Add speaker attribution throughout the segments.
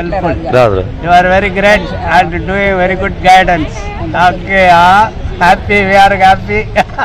Speaker 1: helpful.
Speaker 2: ராதரா
Speaker 1: You are very great and doing very good guidance. Okay, ah, happy, we are happy.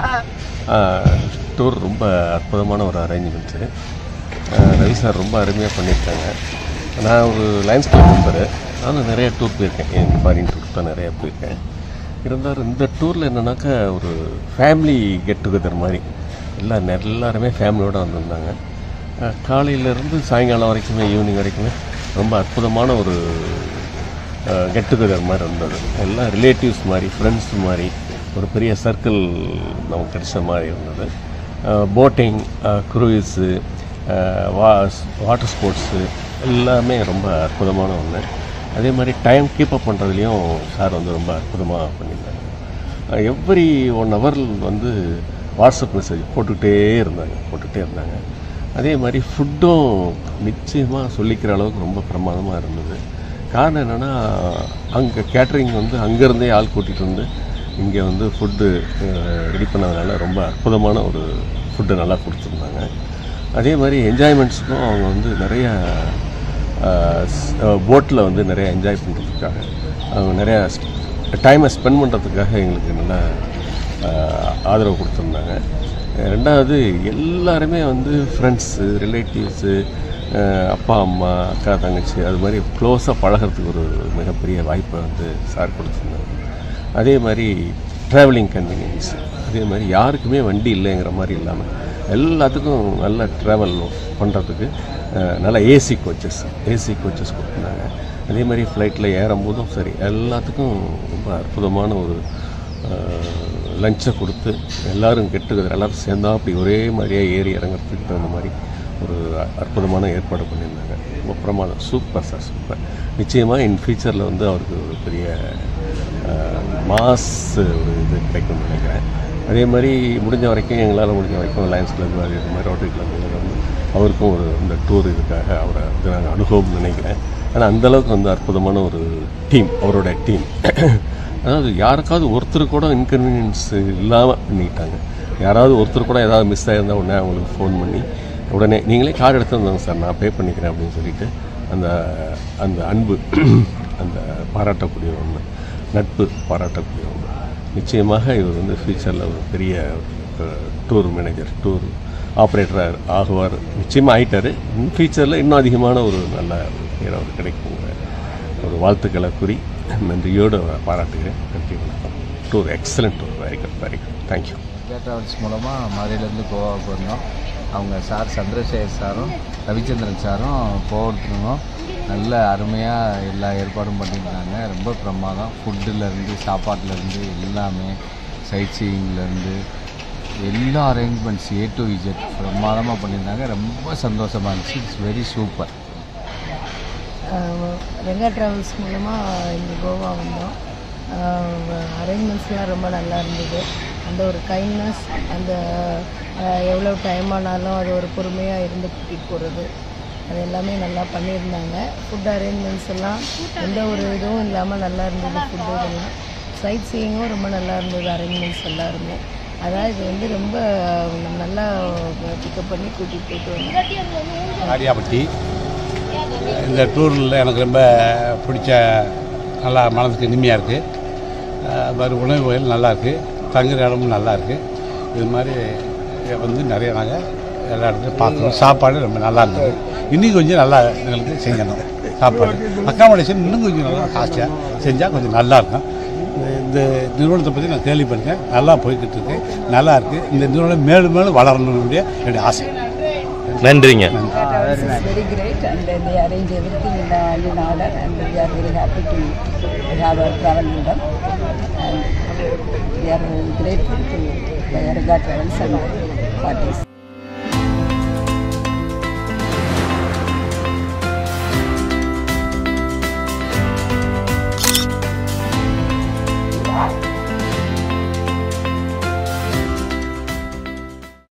Speaker 3: Tour ரொம்ப அற்புதமான ஒரு arrangements Ravi sir ரொம்ப அருமையாக பண்ணியிருக்காங்க நான் ஒரு லைன்ஸ் கிளப் மெம்பரு நானும் நிறைய டூர் போயிருக்கேன் என் ஃபாரின் டூர் தான் நிறையா போயிருக்கேன் இருந்தாலும் இந்த டூரில் என்னன்னாக்கா ஒரு ஃபேமிலி கெட் டுகெதர் மாதிரி எல்லாம் எல்லாருமே ஃபேமிலியோடு வந்திருந்தாங்க அஹ் காலையிலேருந்து சாயங்காலம் வரைக்குமே ஈவினிங் வரைக்குமே ரொம்ப அற்புதமான ஒரு கெட் டுகெதர் மாதிரி இருந்தது எல்லாம் ரிலேட்டிவ்ஸ் மாதிரி ஃப்ரெண்ட்ஸ் மாதிரி ஒரு பெரிய சர்க்கிள் நமக்கு கிடைச்ச மாதிரி இருந்தது போட்டிங் க்ரூயிஸு வா வாட்டர் ஸ்போர்ட்ஸு எல்லாமே ரொம்ப அற்புதமான ஒன்று அதே மாதிரி டைம் கீப்பப் பண்ணுறதுலையும் சார் வந்து ரொம்ப அற்புதமாக பண்ணியிருந்தாங்க எவ்ரி ஒன் ஹவர் வந்து வாட்ஸ்அப் மெசேஜ் போட்டுக்கிட்டே இருந்தாங்க போட்டுகிட்டே இருந்தாங்க அதே மாதிரி ஃபுட்டும் நிச்சயமாக சொல்லிக்கிற அளவுக்கு ரொம்ப பிரமாதமாக இருந்தது காரணம் என்னென்னா அங்கே கேட்ரிங் வந்து அங்கேருந்தே ஆள் கூட்டிகிட்டு வந்து இங்கே வந்து ஃபுட்டு ரெடி பண்ணதுனால ரொம்ப அற்புதமான ஒரு ஃபுட்டு நல்லா கொடுத்துருந்தாங்க அதே மாதிரி என்ஜாய்மெண்ட்ஸுக்கும் அவங்க வந்து நிறைய போட்டில் வந்து நிறைய என்ஜாய் பண்ணுறதுக்காக அவங்க நிறையா டைமை ஸ்பெண்ட் பண்ணுறதுக்காக எங்களுக்கு நல்லா ஆஹ், ஆதரவு கொடுத்துருந்தாங்க ரெண்டாவது எல்லாருமே வந்து ஃப்ரெண்ட்ஸு ரிலேட்டிவ்ஸு அப்பா அம்மா அக்கா தங்கச்சி அது மாதிரி க்ளோஸாக பழகிறதுக்கு ஒரு மிகப்பெரிய வாய்ப்பை வந்து சார் கொடுத்துருந்தாங்க அதே மாதிரி ட்ராவலிங் கன்வீனியன்ஸ் அதே மாதிரி யாருக்குமே வண்டி இல்லைங்கிற மாதிரி இல்லாமல் எல்லாத்துக்கும் நல்ல ட்ராவல் பண்ணுறதுக்கு நல்ல ஏசி கோச்சஸ் ஏசி கோச்சஸ் கொடுத்துருந்தாங்க அதே மாதிரி ஃப்ளைட்டில் ஏறும்போதும் சரி எல்லாத்துக்கும் ரொம்ப அற்புதமான ஒரு லஞ்சை கொடுத்து எல்லாரும் கெட்டுக்கிறது எல்லாரும் சேர்ந்தா அப்படி ஒரே மாதிரியே ஏறி இறங்குறதுக்கு தகுந்த மாதிரி ஒரு அற்புதமான ஏற்பாடு பண்ணியிருந்தாங்க ரொம்ப பிரமாதம் சூப்பர் சார் சூப்பர் நிச்சயமாக இன் ஃபியூச்சரில் வந்து அவருக்கு ஒரு பெரிய மாஸ் ஒரு இது கிடைக்கும்னு நினைக்கிறேன் அதே மாதிரி முடிஞ்ச வரைக்கும் எங்களால் முடிஞ்ச வரைக்கும் லயன்ஸ் கிளப் அது இது மாதிரி ரோட்டரி கிளப் வந்து அவருக்கும் ஒரு இந்த டூர் இதுக்காக அவரை வந்து நாங்கள் அனுபவம் நினைக்கிறேன் ஆனால் அந்தளவுக்கு வந்து அற்புதமான ஒரு டீம் அவரோட டீம் அதாவது யாருக்காவது ஒருத்தர் கூட இன்கன்வீனியன்ஸ் இல்லாமல் பண்ணிக்கிட்டாங்க யாராவது ஒருத்தர் கூட ஏதாவது மிஸ் ஆகிருந்தால் உடனே அவங்களுக்கு ஃபோன் பண்ணி உடனே நீங்களே கார் எடுத்துருந்தாங்க சார் நான் பே பண்ணிக்கிறேன் அப்படின்னு சொல்லிட்டு அந்த அந்த அன்பு அந்த பாராட்டக்கூடிய ஒன்று நட்பு பாராட்டக்கூடிய ஒன்று நிச்சயமாக இவர் வந்து ஃப்யூச்சரில் ஒரு பெரிய டூர் மேனேஜர் டூர் ஆப்ரேட்டராக ஆகுவார் நிச்சயமாக ஆயிட்டார் இன் ஃப்யூச்சரில் இன்னும் அதிகமான ஒரு நல்ல ஒரு பேர் அவர் கிடைக்குங்கிற ஒரு வாழ்த்துக்களை கூறி நன்றியோடு பாராட்டுகிறேன் நன்றி வணக்கம் tour excellent tour very good very good thank you
Speaker 4: Vijaya travels மூலமாக மதுரையிலேருந்து கோவாவுக்கு வந்தோம் அவங்க சார் சந்திரசேகர் சாரும் ரவிச்சந்திரன் சாரும் போகிறதுக்கும் நல்ல அருமையாக எல்லா ஏற்பாடும் பண்ணியிருந்தாங்க ரொம்ப பிரமாதம் ஃபுட்டுலேருந்து சாப்பாட்டுலேருந்து எல்லாமே சைட் சீயிங்லேருந்து எல்லா அரேஞ்ச்மெண்ட்ஸ் ஏ டு இஜெட் பிரமாதமாக பண்ணியிருந்தாங்க ரொம்ப சந்தோஷமாக இருந்துச்சு it's very super
Speaker 5: Renga travels மூலமாக இங்கே கோவா வந்தோம் அரேஞ்ச்மெண்ட்ஸ்லாம் ரொம்ப நல்லா இருந்தது அந்த ஒரு கைண்ட்னஸ் அந்த ஆஹ், எவ்வளோ டைம் ஆனாலும் அது ஒரு பொறுமையாக இருந்து கூட்டிகிட்டு போகிறது அது எல்லாமே நல்லா பண்ணியிருந்தாங்க ஃபுட் அரேஞ்ச்மெண்ட்ஸ் எல்லாம் எந்த ஒரு இதுவும் இல்லாமல் நல்லா இருந்தது ஃபுட்டு இதெல்லாம் சைட் சீயிங்கும் ரொம்ப நல்லா இருந்தது அரேஞ்ச்மெண்ட்ஸ் எல்லாருமே அதான் இது வந்து ரொம்ப நல்லா பிக்கப் பண்ணி கூட்டிகிட்டு போயிட்டு வந்தோம்
Speaker 6: ஆடியாப்பட்டி இந்த டூரில் எனக்கு ரொம்ப பிடிச்ச நல்லா மனதுக்கு இனிமையாக இருக்குது மாதிரி உணவுகள் நல்லா இருக்குது தங்குற இடமும் நல்லா இருக்குது இது மாதிரி வந்து நிறைய நாங்கள் எல்லா இடத்துலையும் பார்க்குறோம் சாப்பாடு ரொம்ப நல்லா இருந்தது இன்னும் கொஞ்சம் நல்லா எங்களுக்கு செஞ்சணும் சாப்பாடு அக்காமடேஷன் இன்னும் கொஞ்சம் நல்லா காஸ்ட்லியாக செஞ்சால் கொஞ்சம் நல்லா இருக்கும் இந்த- இந்த நிறுவனத்தை பற்றி நான் கேள்விப்பட்டேன் நல்லா போய்கிட்டு இருக்கு நல்லா இருக்குது இந்த நிறுவனம் மேலும் மேலும் வளரணுடைய என்னுடைய ஆசை
Speaker 2: நன்றிங்க
Speaker 5: This is very great and uh, they arrange everything in, uh, in order and we are very happy to have a travel with them and we are grateful to the Erga Travels and parties.